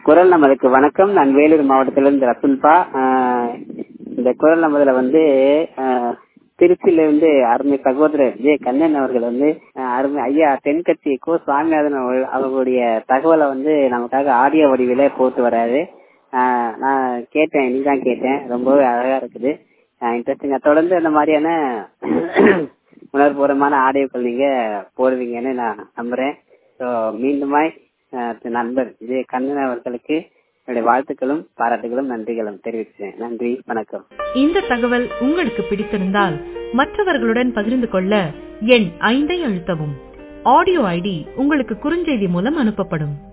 குரல் நமதுக்கு வணக்கம் நான் வேலூர் மாவட்டத்திலிருந்து ரசுல்பா ஆஹ் இந்த குரல் நமதுல வந்து ஆஹ் திருச்சியில இருந்து அருமை சகோதரர் ஜே கண்ணன் அவர்கள் வந்து ஆஹ் அருமை ஐயா தென்கட்சி கோ சுவாமிநாதன் அவர்கள் அவர்களுடைய தகவலை வந்து நமக்காக ஆடியோ வடிவில போட்டு வராரு ஆஹ் நான் கேட்டேன் இன்னைக்கு கேட்டேன் ரொம்பவே அழகா இருக்குது இன்ட்ரெஸ்டிங்கா தொடர்ந்து அந்த மாதிரியான உணர்வுபூர்வமான ஆடியோக்கள் நீங்க போடுவீங்கன்னு நான் நம்புறேன் ஸோ மீண்டுமாய் ஆஹ் நண்பர் ஜே கண்ணன் அவர்களுக்கு என்னுடைய வாழ்த்துக்களும் பாராட்டுகளும் நன்றிகளும் தெரிவிக்கிறேன் நன்றி வணக்கம் இந்த தகவல் உங்களுக்கு பிடித்திருந்தால் மற்றவர்களுடன் பகிர்ந்து கொள்ள எண் ஐந்தை அழுத்தவும் ஆடியோ ஐடி உங்களுக்கு குறுஞ்செய்தி மூலம் அனுப்பப்படும்